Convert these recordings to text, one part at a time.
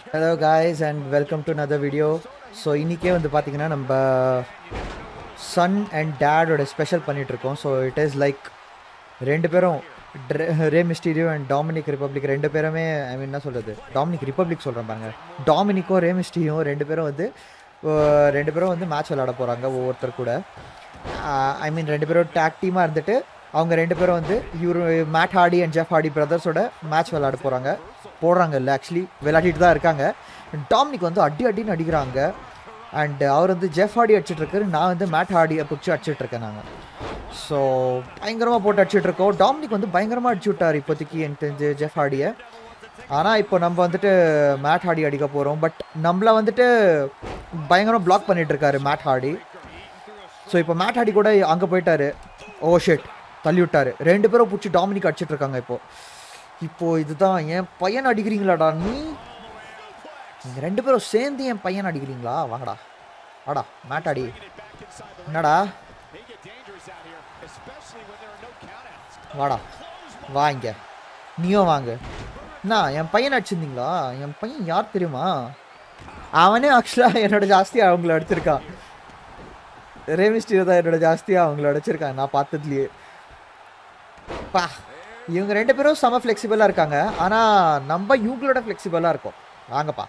Hello guys and welcome to another video so இன்றைக்கே வந்து பார்த்தீங்கன்னா நம்ம சன் அண்ட் டேடோட ஸ்பெஷல் பண்ணிகிட்ருக்கோம் ஸோ இட் இஸ் லைக் ரெண்டு பேரும் ரே மிஸ்டீரியோ அண்ட் டாமினிக் ரிப்பப்ளிக் ரெண்டு பேருமே ஐ மீன் என்ன சொல்கிறது டாமினிக் ரிப்பப்ளிக் சொல்கிறேன் பாருங்க டாமினிக்கும் ரே மிஸ்டீரியும் ரெண்டு பேரும் வந்து அஹ், ரெண்டு பேரும் வந்து மேட்ச் விளையாட போகிறாங்க ஒவ்வொருத்தர் கூட ஐ மீன் ரெண்டு பேரும் டேக் டீமாக இருந்துட்டு அவங்க ரெண்டு பேரும் வந்து இவர் Matt Hardy and Jeff Hardy பிரதர்ஸோட மேட்ச் விளையாட போகிறாங்க போடுறாங்க இல்லை ஆக்சுவலி விளையாடிட்டு தான் இருக்காங்க டாமினிக் வந்து அடி அடின்னு அடிக்கிறாங்க அண்ட் அவர் வந்து ஜெஃப் ஹார்டி அடிச்சிட்டு இருக்காரு நான் வந்து மேட் ஹார்டியை பிடிச்சி அடிச்சிட்டு இருக்கேன் நாங்கள் ஸோ பயங்கரமாக போட்டு அடிச்சிட்டு இருக்கோம் டாமினிக் வந்து பயங்கரமாக அடிச்சு விட்டார் இப்போதைக்கு எனக்கு தெரிஞ்சு ஜெஃப் ஹார்டியை ஆனால் இப்போ நம்ம வந்துட்டு மேட் ஹார்டி அடிக்க போகிறோம் பட் நம்மள வந்துட்டு பயங்கரமாக பிளாக் பண்ணிட்டு இருக்காரு மேட் ஹார்டி ஸோ இப்போ மேட் ஹார்டி கூட அங்கே போயிட்டாரு ஓ ஷெட் தள்ளி விட்டாரு ரெண்டு பேரும் பிடிச்சி டாமினிக் அடிச்சிட்டு இருக்காங்க இப்போ இப்போ இதுதான் என் பையன் அடிக்கிறீங்களாடா நீ நீங்கள் ரெண்டு பேரும் சேர்ந்து என் பையன் அடிக்கிறீங்களா வாங்கடா வாடா மேட் அடி என்னடா வாடா வா இங்க நீயும் வாங்க என்ன என் பையன் அடிச்சிருந்தீங்களா என் பையன் யார் தெரியுமா அவனே ஆக்சுவலாக என்னோட ஜாஸ்தியாக அவங்கள அடிச்சிருக்கான் ரேமிஸ்டீரியோ தான் என்னோட ஜாஸ்தியாக அவங்கள அடிச்சிருக்கான் நான் பார்த்ததுலையே பா இவங்க ரெண்டு பேரும் செம ஃப்ளெக்சிபிளாக இருக்காங்க ஆனால் நம்ம இவங்களோட ஃப்ளெக்சிபிளாக இருக்கோம் வாங்கப்பா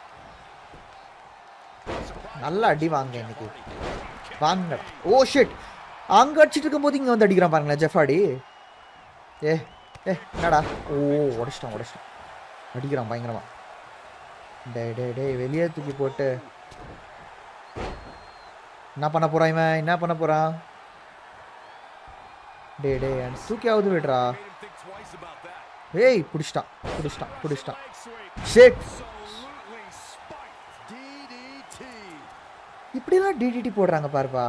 நல்லா அடி வாங்க இன்னைக்கு வாங்க ஓ ஷிட் அங்கே அடிச்சிட்டு இருக்கும்போது இங்கே வந்து அடிக்கிறான் பாருங்களேன் ஜெஃபாடி ஏ ஏ என்னடா ஓ உடச்சிட்டான் உடச்சிட்டான் அடிக்கிறான் பயங்கரமா டேய் டேய் டேய் வெளியே தூக்கி போட்டு என்ன பண்ண போறான் இவன் என்ன பண்ண போறான் டேய் டேய் அந்த தூக்கியாவது விடுறா ஏய் பிடிச்சிட்டான் பிடிச்சிட்டான் பிடிச்சிட்டான் ஷேக் இப்படிலாம் டிடிடி போடுறாங்க பாருப்பா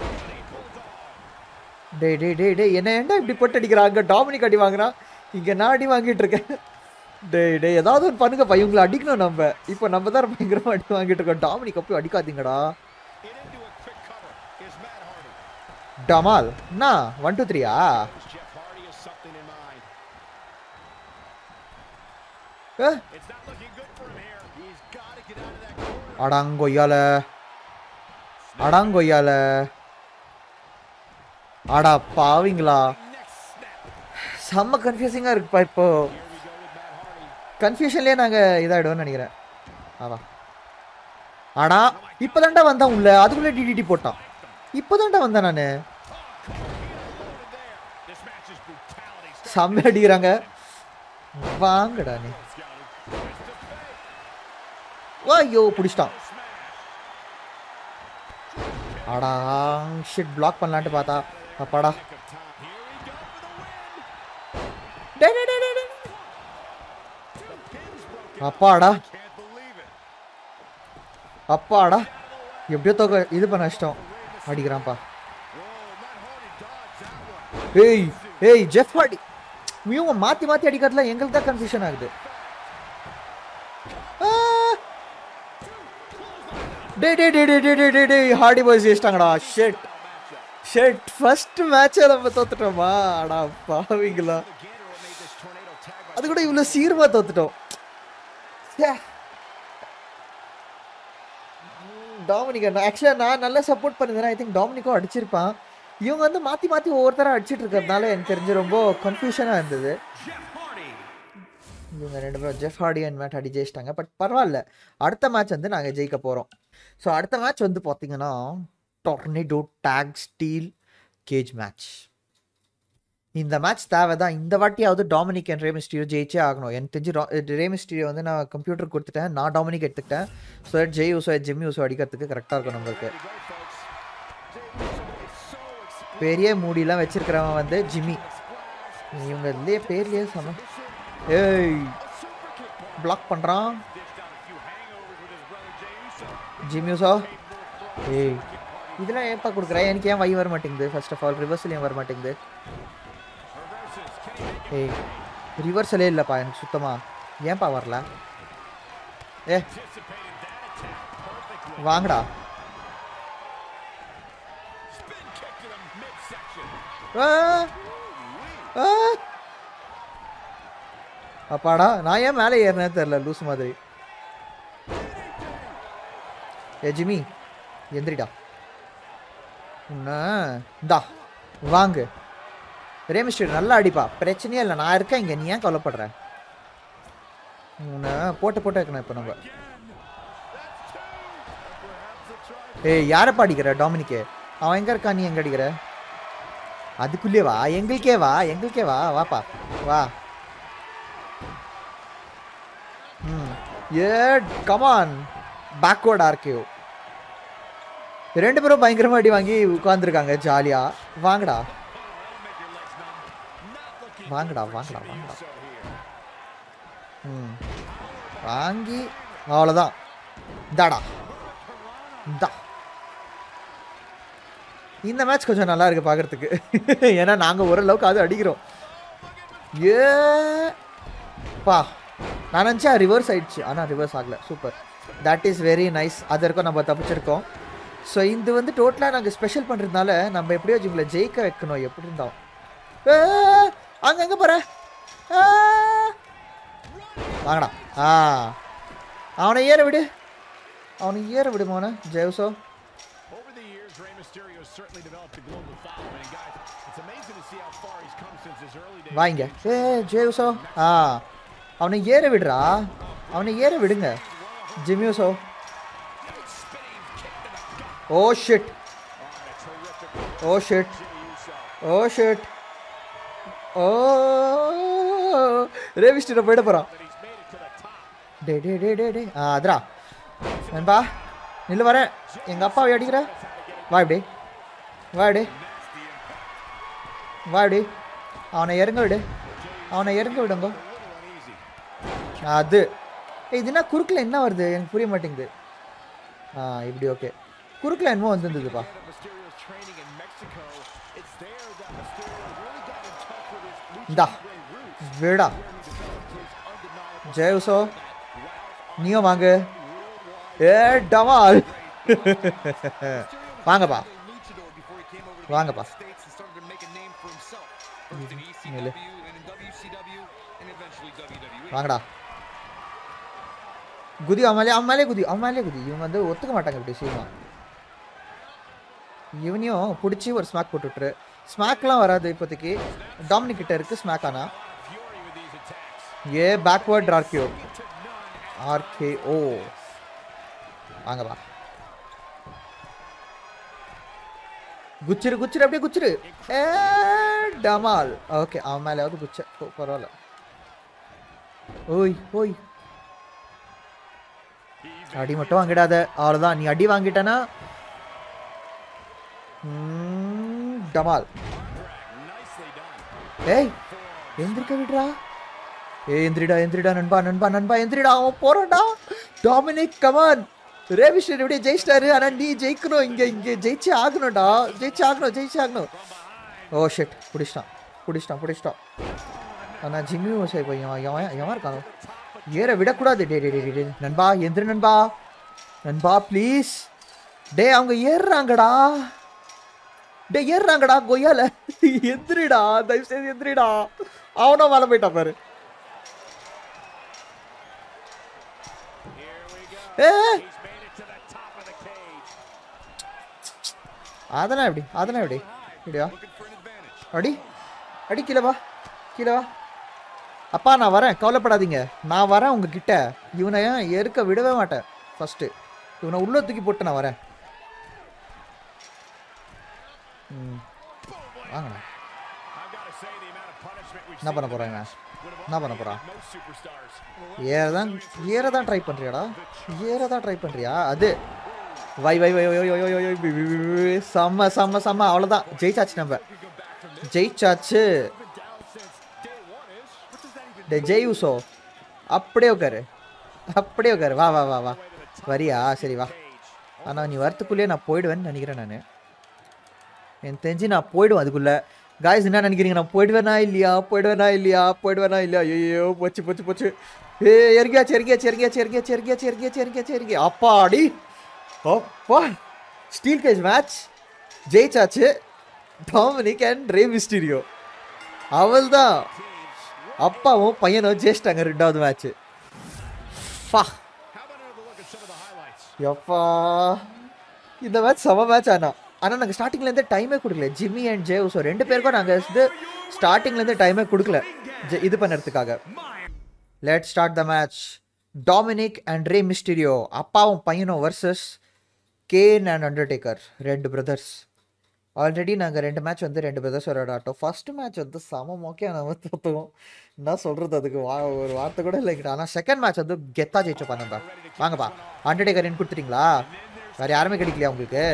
டேய் டேய் டேய் டேய் என்ன ஏன்டா இப்படி போட்டு அடிக்கிறாங்க டாமினிக் அடி வாங்குறான் இங்க நான் அடி வாங்கிட்டு இருக்கேன் டேய் டேய் ஏதாவது ஒரு பண்ணுங்கப்பா இவங்களை அடிக்கணும் நம்ம இப்போ நம்ம தான் பயங்கரமா அடி வாங்கிட்டு இருக்கோம் டாமினிக் போய் அடிக்காதீங்கடா டமால் என்ன ஒன் டூ த்ரீயா அடாங்கொய்யால அடாங்கொய்யால அடா பாவிங்களா செம்ம கன்ஃபியூசிங்காக இருக்குப்பா இப்போ கன்ஃபியூஷன்லேயே நாங்கள் இதாகிடுவோம்னு நினைக்கிறேன் ஆவா ஆனா இப்போதான்டா வந்தான் உள்ள அதுக்குள்ளே டிடிடி போட்டான் இப்போதான்டா வந்தேன் நான் செம்ம அடிக்கிறாங்க வாங்கடா நீ ஐயோ பிடிச்சிட்டான் அடா ஷிட் பிளாக் பண்ணலான்ட்டு பார்த்தா அப்பாடா டேய், டேய், டேய், டேய், டேய். அப்பாடா அப்பாடா எப்படியோ தொகை இது பண்ண இஷ்டம் அடிக்கிறான்ப்பா ஏய் ஏய் ஜெஃப் ஹார்டி இவங்க மாத்தி மாத்தி அடிக்கிறதுல எங்களுக்கு தான் கன்ஃபியூஷன் ஆகுது ஆ! டேய் டேய் டேய் டேய் டேய் டேய் டேய் டேய் ஹார்டி பாய்ஸ் ஜெயிச்சிட்டாங்கடா ஷெட் ஷெட் ஃபர்ஸ்ட் மேட்சே நம்ம தோத்துட்டோமா அடா பாவிங்களா அது கூட இவ்வளோ சீக்கிரமா தோத்துட்டோம் ச்சே. டாமினிக் ஆக்சுவலாக நான் நல்லா சப்போர்ட் பண்ணிருந்தேன் ஐ திங்க் டாமினிக்கும் அடிச்சிருப்பான் இவங்க வந்து மாற்றி மாற்றி ஒவ்வொருத்தராக அடிச்சிட்டு இருக்கிறதுனால எனக்கு தெரிஞ்சு ரொம்ப கன்ஃபியூஷனாக இருந்தது இவங்க ரெண்டு பேரும் ஜெஃப் ஹார்டி அண்ட் மேட் அடி ஜெயிச்சிட்டாங்க பட் பரவாயில்ல அடுத்த மேட்ச் வந்து நாங்கள் ஜெயிக்க போகிறோம் ஸோ அடுத்த மேட்ச் வந்து பார்த்தீங்கன்னா tornado tag steel cage match இந்த மேட்ச் தேவை தான் இந்த வாட்டியாவது டாமினிக் அண்ட் ரேமிஸ்டீரியோ ஜெயிச்சே ஆகணும் எனக்கு தெரிஞ்சு ரேமிஸ்டீரியோ வந்து நான் கம்ப்யூட்டர் கொடுத்துட்டேன் நான் டாமினிக் எடுத்துக்கிட்டேன் so that Jey Uso Jimmy Uso அடிக்கிறதுக்கு கரெக்டாக இருக்கும் நம்மளுக்கு பெரிய மூடிலாம் வச்சிருக்கிறவன் வந்து ஜிம்மி இவங்க இதுலேயே பேர்லேயே சம ஏய் பிளாக் பண்ணுறான் ஜிம்யூஸோ ஏய் இதெல்லாம் ஏன்ப்பா கொடுக்குறேன் எனக்கு ஏன் வை வர மாட்டேங்குது ஃபர்ஸ்ட் ஆஃப் ஆல் ரிவர்சல் ஏன் வர மாட்டேங்குது ஏய் ரிவர்சலே இல்லைப்பா எனக்கு சுத்தமாக ஏன்ப்பா வரல ஏ வாங்கடா ஆ ஆ அப்பாடா நான் ஏன் மேலே ஏறினேன்னு தெரில லூஸ் மாதிரி ஏ ஜிமி எந்திரிடா உன்ன இந்தா வாங்கு ரேமிஸ்டர் நல்லா அடிப்பா பிரச்சனையே இல்லை நான் இருக்கேன் இங்கே நீ ஏன் கவலைப்படுற உன்னை போட்டு போட்டு வைக்கணும் இப்போ நம்ம ஏய் யாரப்பா அடிக்கிற டாமினிக்கு அவன் எங்கே இருக்கா நீ எங்கே அடிக்கிற அதுக்குள்ளே வா எங்களுக்கே வா எங்களுக்கே வா வாப்பா வா ம் ஏ கமான் பேக்வர்ட் ஆர்கியூ ரெண்டு பேரும் பயங்கரமா அடி வாங்கி உட்காந்துருக்காங்க ஜாலியா வாங்கடா வாங்கடா வாங்கடா வாங்கடா ம் வாங்கி அவ்வளோதான் இந்தாடா இந்தா இந்த மேட்ச் கொஞ்சம் நல்லா இருக்கு பார்க்கறதுக்கு ஏன்னா நாங்கள் ஓரளவுக்கு அது அடிக்கிறோம் ஏ பா நான் நினச்சேன் ரிவர்ஸ் ஆயிடுச்சு ஆனால் ரிவர்ஸ் ஆகல super that is very nice அது வரைக்கும் நம்ம தப்பிச்சிருக்கோம் ஸோ இது வந்து டோட்டலாக நாங்கள் ஸ்பெஷல் பண்ணுறதுனால நம்ம எப்படியோ இவங்களை ஜெயிக்க வைக்கணும் எப்படி இருந்தாலும் ஏ, அங்க எங்கே போகிற வாங்கடா ஆ அவனை ஏற விடு அவனை ஏற விடு மோன ஜெயசோ Over the years, Rey Mysterio has certainly developed a global following. And guys, it's amazing to see how far he's come since his early days. வாங்க ஏ ஜேவுசோ ஆ அவனை ஏற விடுறா அவனை ஏற விடுங்க Jimmy Uso oh shit oh shit oh shit oh ரேவிஸ்டர் போயிட போகிறான் டே டே டே டே டே ஆ அதுரா நண்பா நில்லு வரேன் எங்கள் அப்பாவை அடிக்கிற வா இப்படி வா இப்படி வா இப்படி அவனை இறங்க விடு அவனை இறங்க விடுங்க அது ஏய், இது என்ன குறுக்கில் என்ன வருது எனக்கு புரிய மாட்டேங்குது ஆ இப்படி ஓகே குறுக்கில் என்னமோ வந்துருந்ததுப்பா Mysterio's training in Mexico, it's there that Mysterio really got in touch with his Lucha இந்தா Libre roots. விடா ஜெயசோ நீயும் வாங்க ஏ டமால் வாங்கப்பா luchador before he came over to the வாங்கப்பா United States and started to make a name for himself. First in ECW நில்லு. and in WCW and eventually WWE. வாங்கடா குதி அவன் மேலே அவன் மேலே குதி அவன் மேலே குதி இவங்க வந்து ஒத்துக்க மாட்டாங்க இப்படி சீமா இவனையும் பிடிச்சி ஒரு ஸ்மாக் போட்டுவிட்ரு ஸ்மாக்லாம் வராது இப்போதைக்கு டாமினிக் கிட்ட இருக்கு ஸ்மாக் ஆனா Fury with these attacks. ஏ பேக்வர்ட் ஆர்கியூ ஆர்கே ஓ வாங்கப்பா குச்சிரு குச்சிரு அப்படியே குச்சிரு ஏ டமால் ஓகே அவன் மேலேயாவது குச்ச ஓ, பரவாயில்ல ஓய் ஓய் அடி மட்டும் வாங்கிடாத அவ்வளோதான் நீ அடி வாங்கிட்டனா ம், டமால் Nicely done. ஏய் எந்திரிக்க விடுறா ஏய் எந்திரிடா எந்திரிடா நண்பா நண்பா நண்பா எந்திரிடா அவன் போறான்டா டாமினிக் கமான் ரேவிஷன் இப்படியே ஜெயிச்சிட்டாரு ஆனா நீ ஜெயிக்கணும் இங்க இங்க ஜெயிச்சே ஆகணும்டா ஜெயிச்சே ஆகணும் ஜெயிச்சே ஆகணும் ஓ ஷெட் பிடிச்சிட்டான் பிடிச்சிட்டான் பிடிச்சிட்டான் ஆனா ஜிம்மி ஓசை பையன் எவன் எவன் இருக்கானோ ஏற விடக்கூடாது டே டே டே டே, டே நண்பா எந்திரி நண்பா நண்பா ப்ளீஸ் டே அவங்க ஏறுறாங்கடா டே ஏறுறாங்கடா கொய்யால எந்திரிடா தயவு செய்து எந்திரிடா அவனும் மேலே போயிட்டான் பாரு ஏ He's made it to the top of the cage. அதெல்லாம் எப்படி அதெல்லாம் எப்படி இப்படியா Looking for an advantage. அடி அடி கீழே வா கீழே வா அப்பா நான் வரேன் கவலைப்படாதீங்க நான் வரேன் உங்ககிட்ட இவனை ஏற்க விடவே மாட்டேன் ஃபஸ்ட்டு இவனை உள்ள தூக்கி போட்டு நான் வரேன் ம் வாங்கண்ணா I've got to say the amount of punishment we've என்ன seen பண்ண in the போகிறாங்க match would have என்ன பண்ண போகிறான் most superstars. ஏற தான் ஏற தான் ட்ரை பண்ணுறியாடா ஏற தான் ட்ரை பண்ணுறியா அது வை வை வை வை வை வை வை வை வி, வி, வி, வி, வி. செம்ம செம்ம செம்ம அவ்வளோதான் ஜெயிச்சாச்சு நம்ம ஜெயிச்சாச்சு டே ஜெய் உசோ அப்படியே உட்காரு அப்படியே உட்காரு வா வா வா வா வரியா சரி வா ஆனால் நீ வரத்துக்குள்ளேயே நான் போயிடுவேன்னு நினைக்கிறேன் நான் எனக்கு தெரிஞ்சு நான் போயிடுவேன் அதுக்குள்ளே காய்ஸ் என்ன நினைக்கிறீங்க நான் போயிடுவேனா இல்லையா போயிடுவேனா இல்லையா போயிடுவேனா இல்லையா ஐயோ போச்சு போச்சு போச்சு ஏ இறங்கியாச்சு இறங்கியாச்சு இறங்கியாச்சு இறங்கியாச்சு இறங்கியாச்சு இறங்கியாச்சு இறங்கியாச்சு இறங்கி அப்பாடி அப்பா ஸ்டீல் கேஜ் மேட்ச் ஜெயிச்சாச்சு டாமினிக் அண்ட் ரே மிஸ்டீரியோ அவள் தான் அப்பாவும் பையனும் ஜெயிச்சிட்டாங்க ரெண்டாவது மேட்ச்சு பா How about another look at some of the highlights? எப்பா இந்த மேட்ச் செம மேட்ச் ஆனா ஆனால் நாங்கள் ஸ்டார்டிங்லேருந்தே டைமே கொடுக்கல ஜிம்மி அண்ட் ஜேவ் ஸோ ரெண்டு பேருக்கும் நாங்கள் இது ஸ்டார்டிங்லேருந்து டைமே கொடுக்கல ஜெ- இது பண்ணுறதுக்காக let start the match Dominik and Rey Mysterio அப்பாவும் பையனும் வர்சஸ் கேன் அண்ட் அண்டர்டேக்கர் ரெண்டு பிரதர்ஸ் ஆல்ரெடி நாங்கள் ரெண்டு மேட்ச் வந்து ரெண்டு பிரதர்ஸ் விளையாட்டோம் ஃபர்ஸ்ட் மேட்ச் வந்து செம மோக்கே நம்ம தோத்துவோம் என்ன சொல்கிறது அதுக்கு வா ஒரு வார்த்தை கூட இல்லைங்கிட்ட ஆனால் செகண்ட் மேட்ச் வந்து கெத்தா ஜெயிச்சோப்பா நம்ம வாங்கப்பா அண்டர்டேக்கர் என்ன கொடுத்துட்டீங்களா வேறு யாருமே கிடைக்கலையா உங்களுக்கு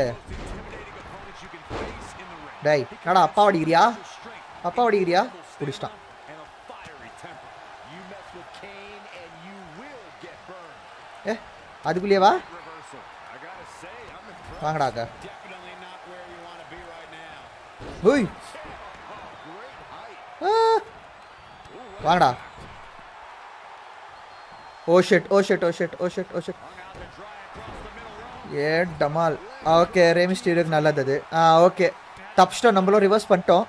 டேய் என்னடா அப்பா அடிக்கிறியா அப்பா அடிக்கிறியா பிடிச்சிட்டான் And a fiery temper. You mess with Kane and you will get burned. ஏ அதுக்குள்ளேயே வா Reversal. I gotta say, I'm impressed. வாங்கடாக்க Definitely not where you want to be right now. ஹூய் Great height. ஆ. வாங்கடா oh shit oh shit oh shit oh shit oh shit Hung out to dry across the middle row. ஏ டமால் okay Raimi ஸ்டீருக்கு நல்லது அது ஆ okay தப்பிச்சிட்டோம் நம்மளும் reverse பண்ணிட்டோம்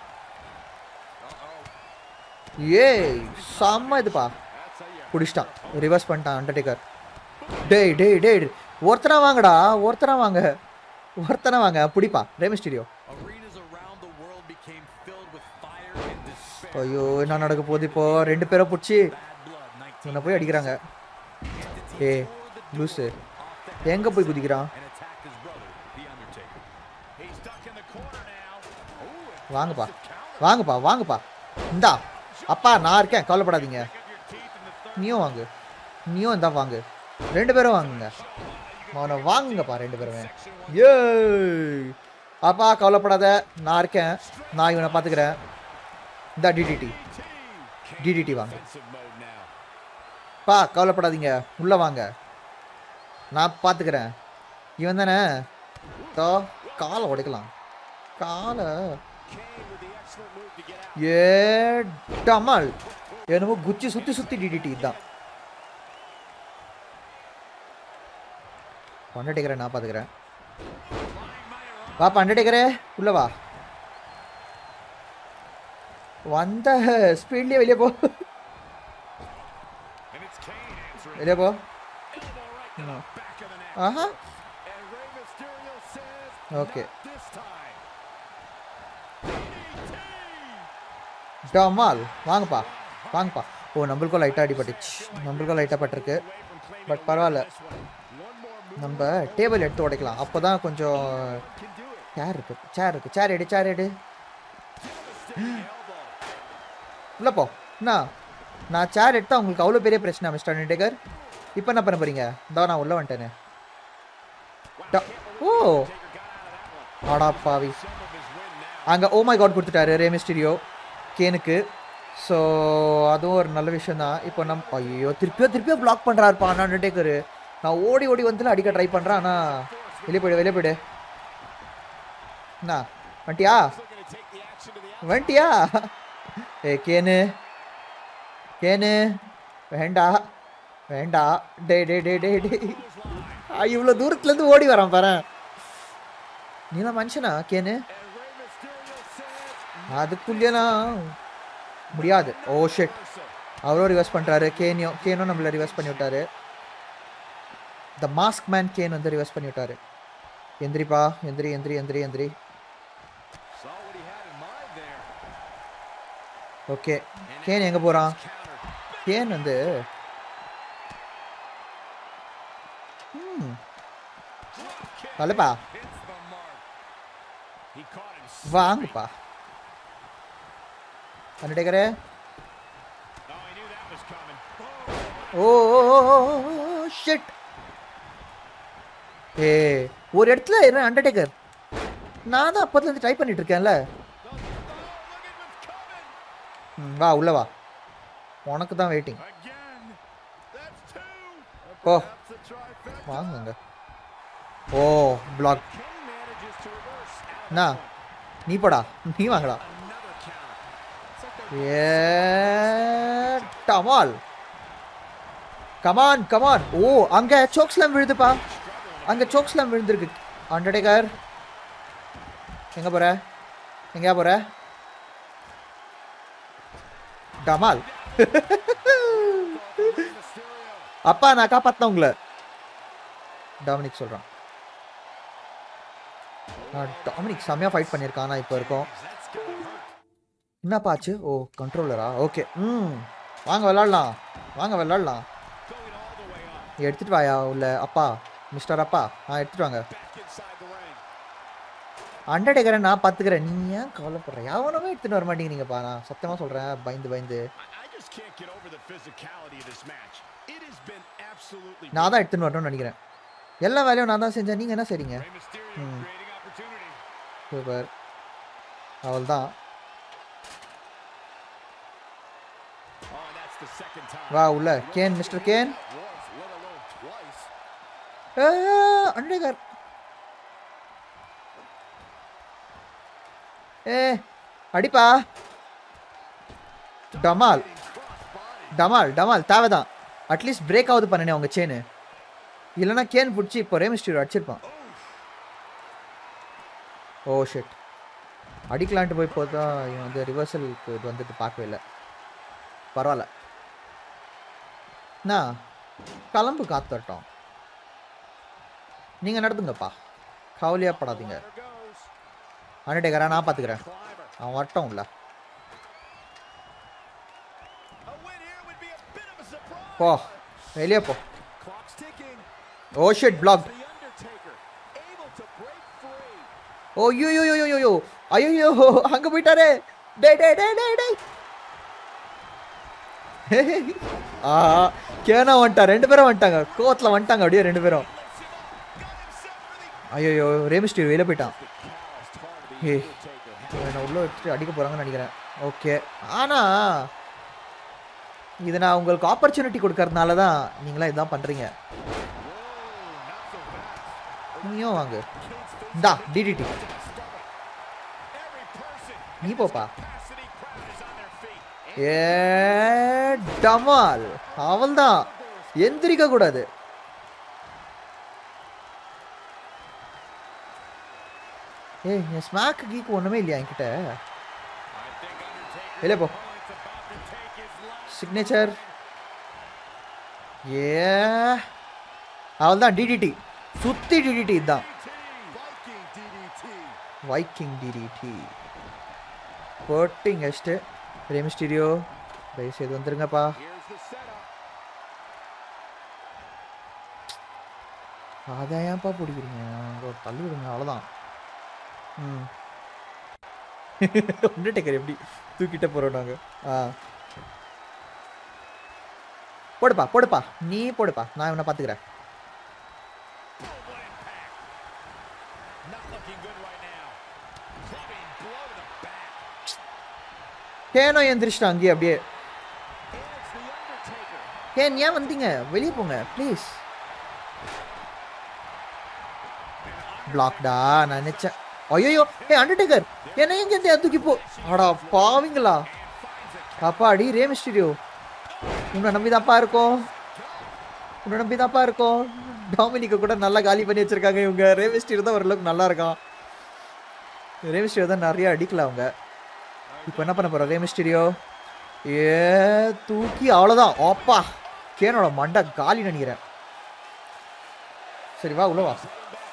ஏய் செம்ம இதுப்பா பிடிச்சிட்டான் ரிவர்ஸ் பண்ணிட்டான் அண்டர்டேக்கர் டேய் டேய் டேய் ஒருத்தனா வாங்கடா ஒருத்தனா வாங்க ஒருத்தனா வாங்க பிடிப்பா Rey Mysterio Arenas around the world became filled with fire and despair. ஐயோ என்ன நடக்க போகுது இப்போ ரெண்டு பேரும் பிடிச்சி Bad blood, 19 என்னை போய் அடிக்கிறாங்க ஏய் லூஸு எங்கே போய் குதிக்கிறான் and attacked his brother, The Undertaker. He's stuck in the corner now. வாங்கப்பா வாங்கப்பா வாங்கப்பா இந்தா அப்பா நான் இருக்கேன் கவலைப்படாதீங்க நீயும் வாங்கு நீயும் இந்தா வாங்கு ரெண்டு பேரும் வாங்குங்க அவனை வாங்குங்கப்பா ரெண்டு பேருமே ஏய் அப்பா கவலைப்படாத நான் இருக்கேன் நான் இவனை பார்த்துக்கிறேன் இந்தா டிடிடி டிடிடி வாங்க Defensive mode now. பா கவலைப்படாதீங்க உள்ள வாங்க நான் பார்த்துக்கிறேன் இவன் தானே தோ காலை உடைக்கலாம் காலை Kane with the excellent move to get out. ஏ டமால் என்னமோ குச்சி சுற்றி சுற்றி டிடிடி தான் அண்டர்டேக்கரை நான் பார்த்துக்கிறேன் வாப்பா அண்டர்டேக்கரே உள்ள வா வந்த ஸ்பீட்லேயே வெளியே போ And it's Kane answering. வெளியே போ Elbow right to the back of the neck. Aha And Rey Mysterio says, Okay. "Not this time. டமால் வாங்கப்பா வாங்கப்பா ஓ நம்மளுக்கும் லைட்டாக அடிபட்டுச்சு நம்மளுக்கும் லைட்டாக பட்டிருக்கு பட் பரவாயில்ல நம்ம டேபிள் எடுத்து உடைக்கலாம் அப்போ தான் கொஞ்சம் சேர் இருக்கு சேர் இருக்கு சேர் எடு சேர் எடு உள்ள போ என்ன நான் சேர் எடுத்தா உங்களுக்கு அவ்வளோ பெரிய பிரச்சனை மிஸ்டர் அண்டர்டேக்கர் இப்போ என்ன பண்ண போறீங்க இதோ நான் உள்ள வந்துட்டேனே ட- ஓ ஆடா பாவி அங்கே ஓ மை காட் கொடுத்துட்டாரு ரே மிஸ்டீரியோ கேனுக்கு ஸோ அதுவும் ஒரு நல்ல விஷயம் தான் இப்போ நம் ஐயோ திருப்பியோ திருப்பியோ பிளாக் பண்ணுறாருப்பா நான் அண்டர்டேக்கரு நான் ஓடி ஓடி வந்து அடிக்க ட்ரை பண்ணுறேன் ஆனால் வெளியே போயிடு வெளியே போயிடு என்ன வந்துட்டியா வந்துட்டியா ஏ கேனு கேனு வேண்டா வேண்டா டே டே டே டே டே இவ்வளோ தூரத்துலேருந்து ஓடி வரான் பாரு நீலாம் மனுஷனா கேனு அதுக்குள்ளேலாம் முடியாது ஓ ஷெட் அவரும் ரிவர்ஸ் பண்ணுறாரு கேனியும் கேனும் நம்மளை ரிவர்ஸ் பண்ணி விட்டாரு த மாஸ்க் மேன் கேன் வந்து ரிவர்ஸ் பண்ணி விட்டாரு எந்திரிப்பா எந்திரி எந்திரி எந்திரி எந்திரி Saw what he had in mind there. Okay Kane எங்கே போகிறான் கேன் வந்து ம் அல்லப்பா Hits the mark. He caught him. வாங்கப்பா அண்டேக்கரே Oh, he knew that was coming. Oh shit ஏ ஒரு இடத்துல என்ன அண்டர்டேக்கர் நான் தான் அப்போதுலேருந்து ட்ரை பண்ணிட்டு இருக்கேன்ல ம், வா உள்ள வா உனக்கு தான் வெயிட்டிங் Again. That's two. போ That's a trifecta. வாங்குங்க oh block Kane manages to reverse. Out என்ன நீ போடா நீ வாங்கடா another counter. ஏ டமால் கமான் கமான் ஓ அங்க சோக் ஸ்லாம் விழுதுப்பா அங்க சோக் ஸ்லாம் விழுந்திருக்கு அண்டர்டேக்கர் எங்க போற எங்கயா போற டமால் அப்பா நான் காப்பாத்தின உங்களை டாமினிக் சொல்கிறான் டாமினிக் செம்மையாக ஃபைட் பண்ணியிருக்கான் ஆனால் இப்போ இருக்கோம் That's gotta hurt. என்னப்பா ஆச்சு ஓ கண்ட்ரோலரா ஓகே ம் வாங்க விளாட்லாம் வாங்க விளாட்லாம் Going all the way up. எடுத்துட்டு வாயா உள்ள அப்பா மிஸ்டர் அப்பா ஆ எடுத்துட்டு வாங்க Back inside the ring. அண்டர்டேக்கரை நான் பார்த்துக்கிறேன் நீ ஏன் கவலைப்படுற எவனுமே எடுத்துட்டு வர மாட்டேங்கிறீங்கப்பா நான் சத்தமாக சொல்கிறேன் பயந்து பயந்து I, I just can't get over the physicality of this match. It has been absolutely. நான் தான் எடுத்துன்னு வரணும்னு நினைக்கிறேன் எல்லா வேலையும் நான் தான் செஞ்சேன் நீங்கள் என்ன செய்றீங்க Rey Mysterio Hmm. creating opportunity. Super அவள் தான் Oh, and that's the second time. வா உள்ள Kane mister Kane Once, let alone twice. Undertaker ஏ அடிப்பா டமால் டமால் டமால் தேவைதான் அட்லீஸ்ட் பிரேக் ஆகுது பண்ணனே அவங்க சேனு இல்லைன்னா கேன் பிடிச்சி இப்போ ரேமிஸ்டீர் அடிச்சிருப்பான் ஓ ஷிட் அடிக்கலான்ட்டு போய் பார்த்தா இவன் வந்து ரிவர்சலுக்கு இது வந்துட்டு பார்க்கவே இல்லை பரவாயில்ல என்ன கிளம்பு காத்துட்டோம் நீங்கள் நடத்துங்கப்பா கவலையாக படாதீங்க There goes. அண்டர்டேக்கரா நான் பார்த்துக்கிறேன் Climber. அவன் வரட்டும் இல்லை A win here would be a bit of a surprise. போ வெளியே போ Clock's ticking. Oh shit block The Undertaker able to break free. Oh யோ யோ யோ யோ யோ ஐயோ அங்க போயிட்டாரே டேய் டேய் டேய் டேய் டேய் ஆ கேனா வந்துட்டா ரெண்டு பேரும் வந்துட்டாங்க கோவத்தில் வந்துட்டாங்க அப்படியே ரெண்டு பேரும் ஐயோ ரேமிஸ்டீர் வெளியே போயிட்டான் ஏய் நான் உள்ள வச்சுட்டு அடிக்க போறாங்கன்னு நினைக்கிறேன் ஓகே ஆனா இது நான் உங்களுக்கு ஆப்பர்ச்சுனிட்டி கொடுக்கறதுனால தான் நீங்களாம் இதான் பண்றீங்க நீயும் வாங்க இந்தா டிடிடி நீ போப்பா Capacity crowd is on their feet. ஏ டமால் அவள்தான் எந்திரிக்க கூடாது ஏய் என் ஸ்மாக் கீக்கு ஒண்ணுமே இல்லையா என்கிட்ட I think Undertaker வெளியே போ is about to take his last signature ஏ அவள்தான் டிடிடி சுத்தி டிடிடி இதுதான் Viking DDT. வைக்கிங் டிடிடி போட்டிங் எஸ்ட்டு ரெமிஸ்டீரியோ தயவுசெய்து வந்துருங்கப்பா Here's the setup. அதை ஏன்ப்பா பிடிக்கிறீங்க அங்க ஒரு தள்ளி விடுங்க அவ்வளோதான் ம் அண்டர்டேக்கர் எப்படி தூக்கிட்ட போகிறோம் நாங்கள் ஆ போடுப்பா போடுப்பா நீ போடுப்பா நான் இவனை பார்த்துக்கிறேன் Oh, what impact. Not looking good right now. Clubbing blow to the back. கேனோ எந்திரிச்சிட்டான் அங்கேயே அப்படியே And it's the Undertaker. ஏன் ஏன் வந்தீங்க வெளியே போங்க ப்ளீஸ் பிளாக்டா நான் நினைச்சேன் ஐயோ ஏ அண்டர்டேக்கர் என்ன எங்க இருந்து தூக்கி போ அடா பாவிங்களா அப்பாடி ரே மிஸ்டீரியோ உன்னை நம்பி தான்ப்பா இருக்கோம் உன்னை நம்பி தான்ப்பா இருக்கோம் டாமினிக்க கூட நல்லா காலி பண்ணி வச்சிருக்காங்க இவங்க ரே மிஸ்டீரியோ தான் ஓரளவுக்கு நல்லா இருக்கான் ரே மிஸ்டீரியோ தான் நிறைய அடிக்கல அவங்க இப்போ என்ன பண்ண போறோம் ரே மிஸ்டீரியோ ஏ தூக்கி அவ்வளோதான் அப்பா கேனோட மண்டை காலி நினைக்கிறேன் சரி வா உள்ள வா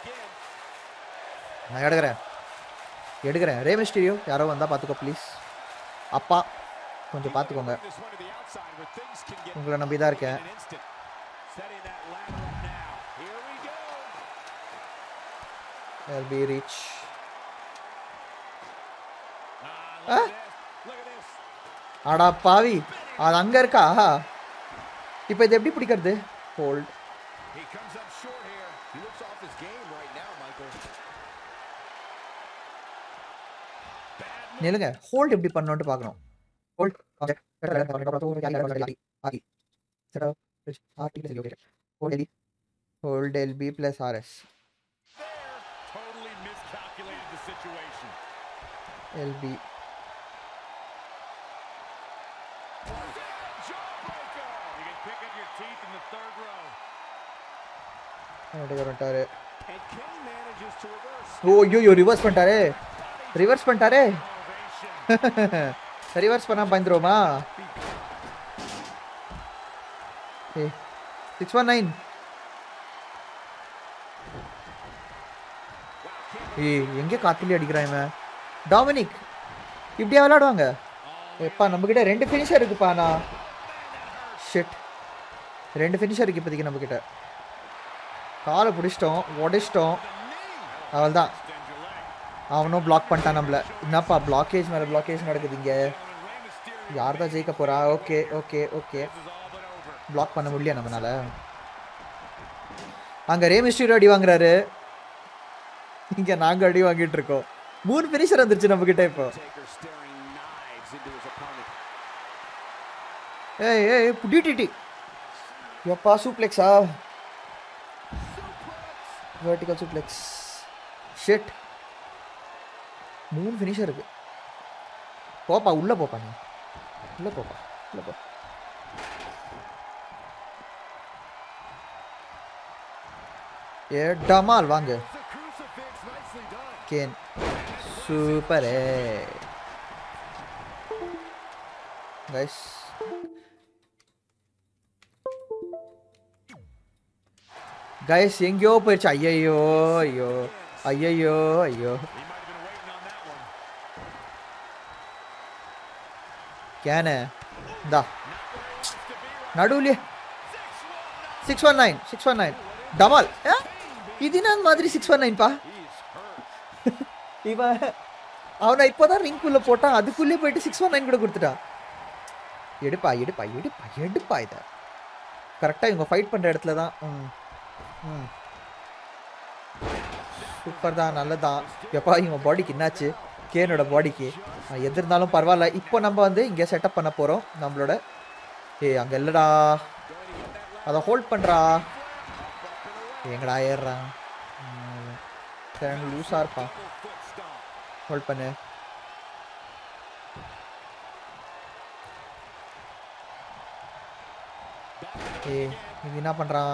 நான் எடுக்கிறேன் எடுக்கிறேன் ரே மிஸ்டீரியோ யாரோ வந்தால் பார்த்துக்கோ ப்ளீஸ் அப்பா கொஞ்சம் பார்த்துக்கோங்க This one to the outside where things can get உங்களை நம்பி தான் இருக்கேன் in an instant. Setting that ladder up now. Here we go. L B reach Ah, look at this. Look at this. அடா பாவி அது அங்கே இருக்கா இப்போ இது எப்படி பிடிக்கிறது hold He comes up short here. He looks off his game right now, Michael. நிலுங்க ஹோல்ட் எப்படி பண்ணணும்ட்டு பார்க்கணும் hold hold LB plus RS There, totally miscalculated the situation. LB Jawbreaker. You can pick up your teeth in the third row. வந்துட்டாரு And Kane manages to reverse. Oh ஐயோ reverse பண்ணிட்டாரே reverse பண்ணிட்டாரே Elevation. Reverse பண்ணா பயந்துருவோமா ஏ six one nine ஏய் எங்கே காத்துலயே அடிக்கிறான் இவன் டாமினிக் இப்படியா விளையாடுவாங்க எப்பா நம்மக்கிட்ட ரெண்டு ஃபினிஷர் இருக்குப்பா நான் ஷிட் ரெண்டு ஃபினிஷர் இருக்கு இப்போதைக்கு நம்மக்கிட்ட காலை பிடிச்சிட்டோம் உடைச்சிட்டோம் அவள் தான் அவனும் பிளாக் பண்ணிட்டான் நம்மள என்னப்பா பிளாக்கேஜ் மேலே பிளாக்கேஜ் நடக்குது இங்கே யார் தான் ஜெயிக்க போறா ஓகே ஓகே ஓகே பிளாக் பண்ண முடியல நம்மனால அங்கே ரேமிஸ்டீரோ அடி வாங்குறாரு இங்கே நாங்கள் அடி வாங்கிட்டு இருக்கோம் மூணு ஃபினிஷர் வந்துருச்சு நம்மக்கிட்ட இப்போ Taker staring knives into his opponent. ஏய் ஏய் டிடிடி எப்பா சூப்ளெக்ஸா வெர்டிகல் சூப்ளெக்ஸ் ஷிட் மூணு ஃபினிஷர் இருக்கு போப்பா உள்ள போப்பா நீ உள்ள போப்பா உள்ள போ ஏ டமால் வாங்க கேன் சூப்பரே கைஸ் கைஸ் எங்கேயோ போயிடுச்சு ஐயையோ ஐயோ ஐயையோ ஐயோ கேனு இந்தா நடுவுலயே six one nine six one nine டமால் ஆ? இது என்ன மாதிரி சிக்ஸ் ஒன் நைன்பா இவன் அவனை இப்போதான் ரிங்குள்ள போட்டான் அதுக்குள்ளே போயிட்டு சிக்ஸ் ஒன் நைன் கூட கொடுத்துட்டான் எடுப்பா எடுப்பா எடுப்பா எடுப்பா இதை கரெக்டாக இவங்க ஃபைட் பண்ணுற இடத்துல தான் ம் ம் சூப்பர் தான் நல்லதான் எப்பா இவன் பாடிக்கு என்னாச்சு கேனோட பாடிக்கு எது இருந்தாலும் பரவாயில்ல இப்போ நம்ம வந்து இங்கே செட்டப் பண்ண போகிறோம் நம்மளோட ஏய் அங்கே இல்லைடா அதை ஹோல்ட் பண்ணுறா எங்கடா ஏறுறான் ம், சரி லூஸாக இருப்பான் ஹோல்ட் பண்ணு ஏய் இது என்ன பண்ணுறான்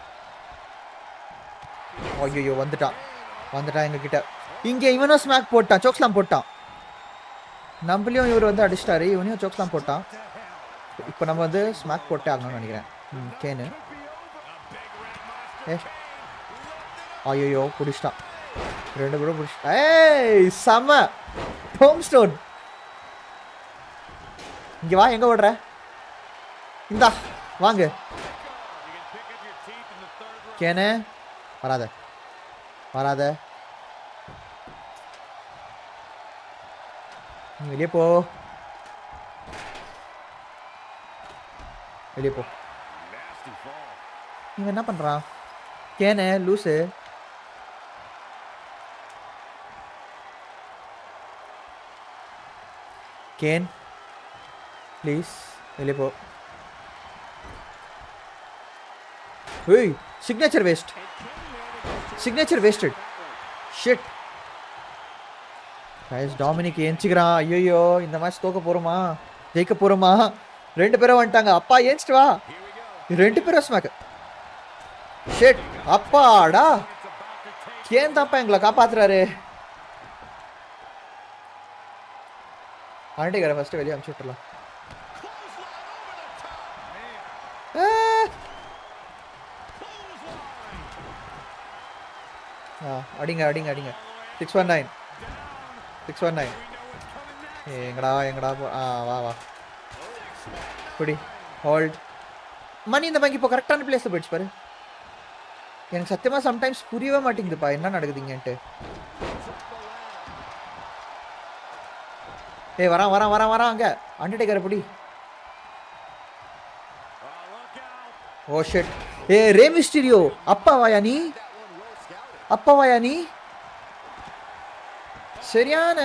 ஐயோ வந்துட்டான் வந்துட்டான் எங்ககிட்ட இங்கே இவனும் ஸ்மாக் போட்டான் சோக்ஸ்லாம் போட்டான் நம்மளையும் இவர் வந்து அடிச்சிட்டாரு இவனையும் சோக்ஸ்லாம் போட்டான் இப்போ நம்ம வந்து ஸ்மாக் போட்டே ஆகணும்னு நினைக்கிறேன் ம் கேனு ஏ ஐயோ பிடிச்சிட்டான் ரெண்டு பேரும் பிடிச்சிட்டான் ஏய் செம ஹோம் ஸ்டோன் இங்கே வா எங்கே ஓடுற இந்தா வாங்க கேனு வராத வராத நீ வெளியே போ வெளியே போ இவன் என்ன பண்றான் கேனு லூசு கேன் ப்ளீஸ் வெளியே போ ஏய் signature waste signature wasted shit guys Dominik ஏஞ்சிக்கிறான் ஐயோ இந்த மேட்ச் தோக்க போறோமா ஜெயிக்க போறோமா ரெண்டு பேரும் வந்துட்டாங்க அப்பா ஏஞ்சிட்டு வா ரெண்டு பேரும் ஸ்மாக் ஷிட் அப்பாடா ஏன் தாப்பா எங்களை காப்பாத்துறாரு ஆண்டிகரை ஃபர்ஸ்ட் வெளியே அனுப்பிச்சு விட்டுலாம் ஆ அடிங்க அடிங்க அடிங்க six one nine six one nine எங்கடா எங்கடா போ ஆ வா வா குடி ஹோல்ட் மணி இந்த வங்கி இப்போ கரெக்டான பிளேஸில் போயிடுச்சு பாரு எனக்கு சத்தியமாக சம்டைம்ஸ் புரியவே மாட்டேங்குதுப்பா என்ன நடக்குதுங்கன்ட்டு ஏய் வரான் வரான் வரான் வரான் அங்கே அண்டர்டேக்கரை பிடி ஓ ஷெட் ஏ ரே மிஸ்டீரியோ அப்பாவாயா நீ அப்பாவாயா நீ சரியான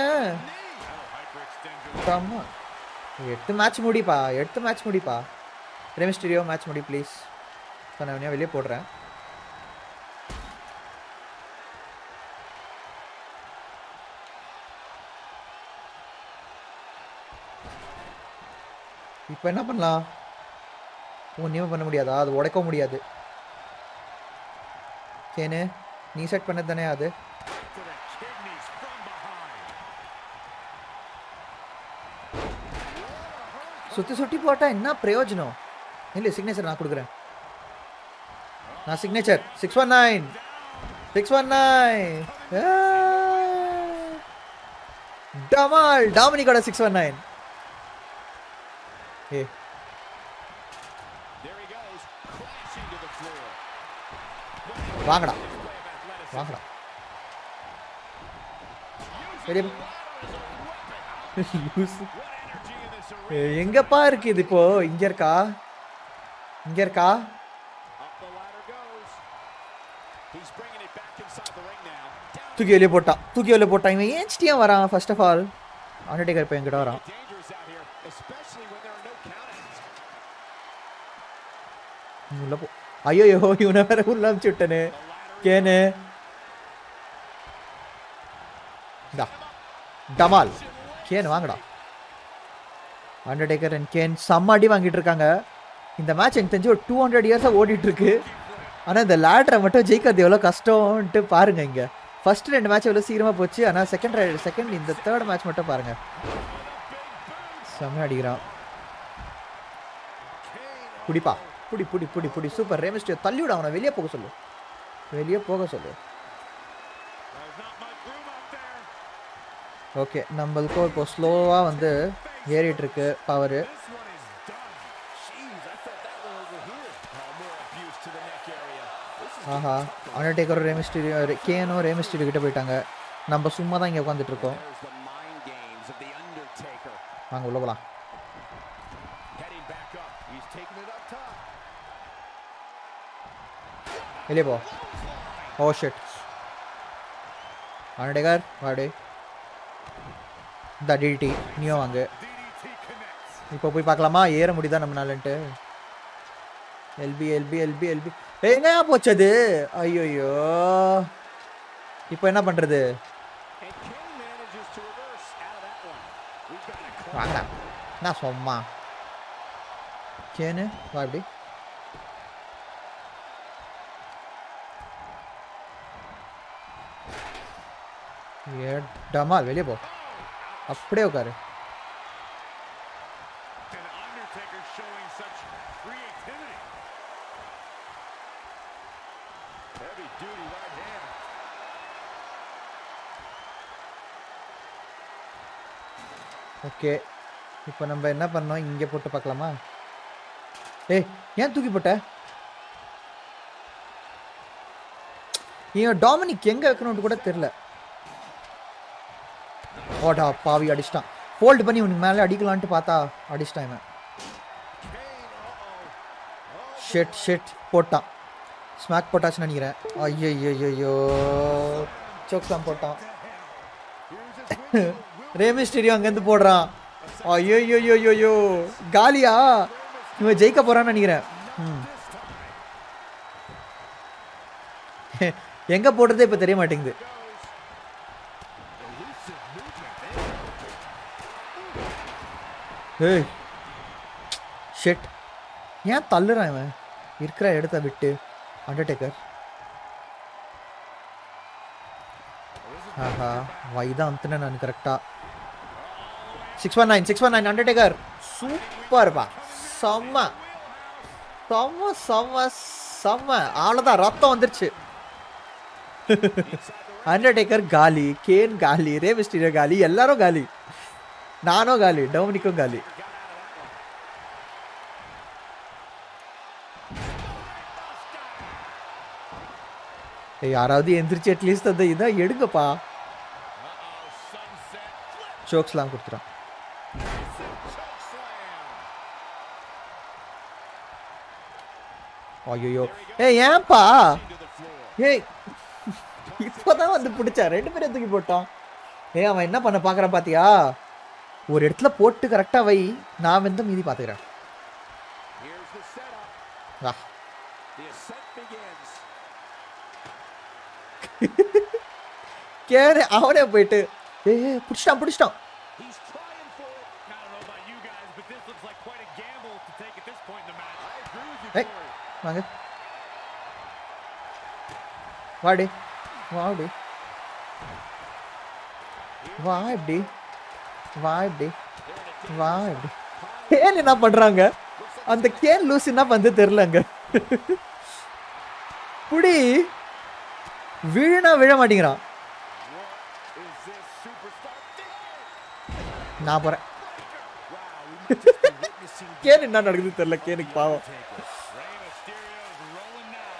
ஆமா எட்டு மேட்ச் முடிப்பா எட்டு மேட்ச் முடிப்பா ரே மிஸ்டீரியோ மேட்ச் முடி ப்ளீஸ் நான் வெளியே போடுறேன் இப்போ என்ன பண்ணலாம் ஒன்றுமே பண்ண முடியாதா அது உடைக்க முடியாது கேனு நீ செட் பண்ணது தானே அது சுற்றி சுற்றி போட்டால் என்ன பிரயோஜனம் இல்லை சிக்னேச்சர் நான் கொடுக்குறேன் நான் signature six one nine six one nine டமால் டாமினிக்கோட சிக்ஸ் ஒன் நைன் ஏ There he goes, crashing to the floor. வாங்கடா Display of athleticism. வாங்கடா வெளியே போ. Use. What energy in this A, arena. எங்கப்பா இருக்கு இது இப்போ இங்க இருக்கா இங்க இருக்கா Up the ladder goes. He's bringing it back inside the ring now. Down தூக்கி வெளியே போட்டான் தூக்கி வெளியே போட்டான் இவன் ஏன் சிட்டியா வரான் ஃபர்ஸ்ட் ஆஃப் ஆல் அண்டர்டேக்கர் இப்போ என்கிட்ட வரான் dangerous out here, especially when there are no countouts. நீ உள்ள போ ஐயோ இவனை வேற உள்ள அமுச்சு விட்டனே The ladder கேனு இந்தா டமால் கேன் வாங்கடா அண்டர்டேக்கர் அண்ட் கேன் செம்ம அடி வாங்கிட்டு இருக்காங்க இந்த மேட்ச் எனக்கு தெரிஞ்சு ஒரு டூ ஹண்ட்ரட் இயர்ஸாக ஓடிட்டு இருக்கு ஆனால் இந்த லேட்ரை மட்டும் ஜெயிக்கிறது எவ்வளோ கஷ்டம்ன்ட்டு பாருங்க இங்கே ஃபர்ஸ்ட் ரெண்டு மேட்ச் எவ்வளோ சீக்கிரமாக போச்சு ஆனால் செகண்ட் செகண்ட் இந்த தேர்ட் மேட்ச் மட்டும் பாருங்க செம்ம அடிக்கிறான் புடிப்பா புடி புடி புடி புடி சூப்பர் ரேமிஸ்டியோ தள்ளி விட அவனை வெளியே போக சொல்லு வெளியே போக சொல்லு There's not much room up there. Okay நம்மளுக்கும் இப்போ ஸ்லோவாக வந்து ஏறிட்டு இருக்கு power This one is done. Jeez, I thought that one over here. Oh, more abuse to the neck area. This is ஆஹா அண்டர்டேக்கரும் ரேமிஸ்டிரியோ கேனும் ரேமிஸ்டிரியோ கிட்ட போயிட்டாங்க நம்ம சும்மா தான் இங்கே உட்காந்துட்டு இருக்கோம் There's the mind games of the Undertaker. வாங்க உள்ள போகலாம் Heading back up. He's taking it up top. வெளியே போ ஓ ஷெட் அண்டர்டேக்கர் வாடி இந்த டிடி நீயும் வாங்க DDT connects. இப்போ போய் பார்க்கலாமா ஏற முடியுதா நம்மளாலன்ட்டு எல்பி எல்பி எல்பி எல்பி எங்கயா போச்சு அது ஐயோயோ இப்போ என்ன பண்ணுறது And Kane manages to reverse out of that one. We've got a clock. வாங்கடா நான் சும்மா கேனு வா இப்படி ஏ டமால் வெளியே போ அப்படியே உட்காரு And Undertaker showing such creativity. Heavy duty right hand. Okay இப்போ நம்ம என்ன பண்ணோம் இங்கே போட்டு பார்க்கலாமா ஏய் ஏன் தூக்கி போட்ட இவன் டாமினிக் எங்கே வைக்கணும்னு கூட தெரில ஓடா பாவி அடிச்சிட்டான் ஃபோல்டு பண்ணி உனக்கு மேலே அடிக்கலான்ட்டு பார்த்தா அடிச்சிட்டான் இவன் ஷெட் ஷெட் போட்டான் ஸ்மாக் போட்டாச்சுன்னு நினைக்கிறேன் ஐயோ சோக்ஸாம் போட்டான் ரேமிஸ்டீரியோ அங்கேருந்து போடுறான் ஐயோ காலியா இவன் ஜெயிக்க போறான்னு நினைக்கிறேன் ம். எங்க போடுறதே இப்ப தெரிய மாட்டேங்குது ஏய் ஷெட் ஏன் தள்ளுறான் இவன் இருக்கிற இடத்த விட்டு அண்டர்டேக்கர் ஆஹா வைதான் அமுத்துனேன் நான் கரெக்டாக six one nine six one nine Undertaker சூப்பர்ப்பா செம்ம செம்ம செம்ம செம்ம அவ்வளோதான் ரத்தம் வந்துருச்சு அண்டர்டேக்கர் காலி கேன் காலி ரே மிஸ்டீரியோ காலி எல்லாரும் காலி நானும் காலி டொமினிக்கும் காலி ஏய், யாராவது எந்திரிச்சு அட்லீஸ்ட் அந்த இதை எடுங்கப்பா சோக்ஸ்லாம் கொடுத்துறான் ஐயோ ஏய் ஏன்பா ஏய் இப்போதான் வந்து பிடிச்சா ரெண்டு பேரும் தூக்கி போட்டான் ஏய் அவன் என்ன பண்ண பார்க்குறான் பாத்தியா ஒரு இடத்துல போட்டு கரெக்டாக வை நான் வந்து மீதி பார்த்துக்கிறேன் Here's the setup. வா The ascent begins. கேரு அவனே போயிட்டு ஏய் பிடிச்சிட்டான் பிடிச்சிட்டான் He's trying for it. I don't know about you guys, but this looks like quite a gamble to take at this point in the match. I agree with you, Hey. Corey. வாங்க வாடி வாடி வா இப்படி வா இப்படி வா இப்படி can என்ன பண்றாங்க அந்த கேன் லூஸ் என்ன பண்ணு தெரிலங்க புடி விழுனா விழ மாட்டேங்கிறான் What is this superstar thinking? நான் போகிறேன் Wow, we might just be witnessing the Kane என்ன நடக்குது தெரியல கேனுக்கு பாவம் Undertaker. Rey Mysterio is rolling now.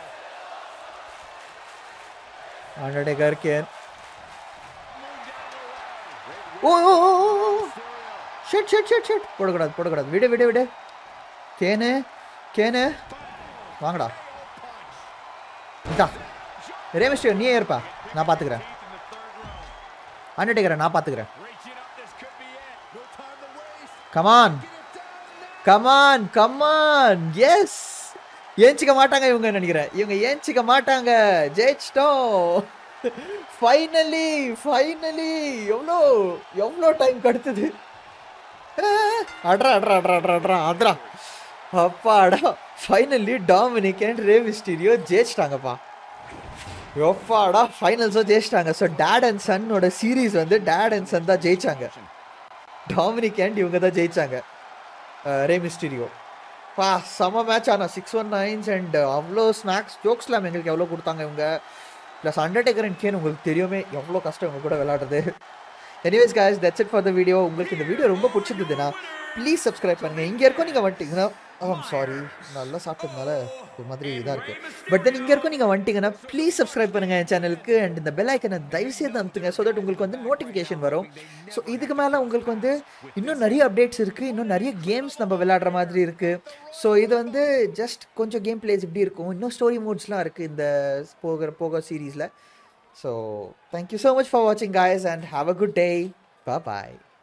Undertaker Kane Moved out of the way. ஓ ஓ ஓ, ஓ, ஓ ஷெட் ஷெட் ஷெட் ஷெட் போடக்கூடாது போடக்கூடாது விடு விடு விடு கேனு கேனு வாங்கடா இதா ரேமிஸ்டியோ நீயே இருப்பா நான் பார்த்துக்கிறேன் அண்டர்டேக்கரை நான் பார்த்துக்கிறேன் Reaching up, this could be it. No time to waste. Come on come on come on எஸ் ஏஞ்சிக்க மாட்டாங்க இவங்க நினைக்கிறேன் இவங்க ஏஞ்சிக்க மாட்டாங்க ஜெயிச்சிட்டோம் ஃபைனலி ஃபைனலி எவ்வளோ எவ்வளோ டைம் கடுத்தது அட்ரா அட்ரா அட்ரா அட்ரா அட்ரா அட்ரா அப்பாடா finally Dominik and Rey Mysterio ஜெயிச்சிட்டாங்கப்பா எப்பாடா ஃபைனல்ஸும் ஜெயிச்சிட்டாங்க ஸோ டேட் அண்ட் சன்னோட சீரீஸ் வந்து டேட் அண்ட் சன் தான் ஜெயிச்சாங்க டாமினிக் அண்ட் இவங்க தான் ஜெயிச்சாங்க ரே மிஸ்டீரியோ பா செம மேட்ச் ஆனால் சிக்ஸ் ஒன் நைன்ஸ் அண்ட் அவ்வளோ ஸ்நாக்ஸ் ஜோக்ஸ்லாம் எங்களுக்கு எவ்வளோ கொடுத்தாங்க இவங்க ப்ளஸ் அண்டர்டேக்கர் அண்ட் கேன் உங்களுக்கு தெரியுமே எவ்வளோ கஷ்டம் இவங்க கூட விளையாடுறது anyways guys that's it for the video உங்களுக்கு இந்த வீடியோ ரொம்ப பிடிச்சிருந்ததுன்னா ப்ளீஸ் சப்ஸ்கிரைப் பண்ணுங்கள் இங்கே இருக்கோம் நீங்கள் வந்துட்டீங்கன்னா ஆம் சாரி நல்லா சாப்பிட்டதுனால ஒரு மாதிரி இதாக இருக்குது பட் தென் இங்கே இருக்கோம் நீங்கள் வந்துட்டீங்கன்னா ப்ளீஸ் சப்ஸ்கிரைப் பண்ணுங்கள் என் சேனலுக்கு அண்ட் இந்த பெல் ஐக்கனை தயவு செய்து அமுத்துங்க ஸோ தட் உங்களுக்கு வந்து நோட்டிஃபிகேஷன் வரும் ஸோ இதுக்கு மேலே உங்களுக்கு வந்து இன்னும் நிறைய அப்டேட்ஸ் இருக்குது இன்னும் நிறைய கேம்ஸ் நம்ம விளையாடுற மாதிரி இருக்குது ஸோ இது வந்து ஜஸ்ட் கொஞ்சம் கேம் பிளேஸ் இப்படி இருக்கும் இன்னும் ஸ்டோரி மோட்ஸ்லாம் இருக்குது இந்த போகிற போக சீரீஸில் so thank you so much for வாட்சிங் guys and have a good day bye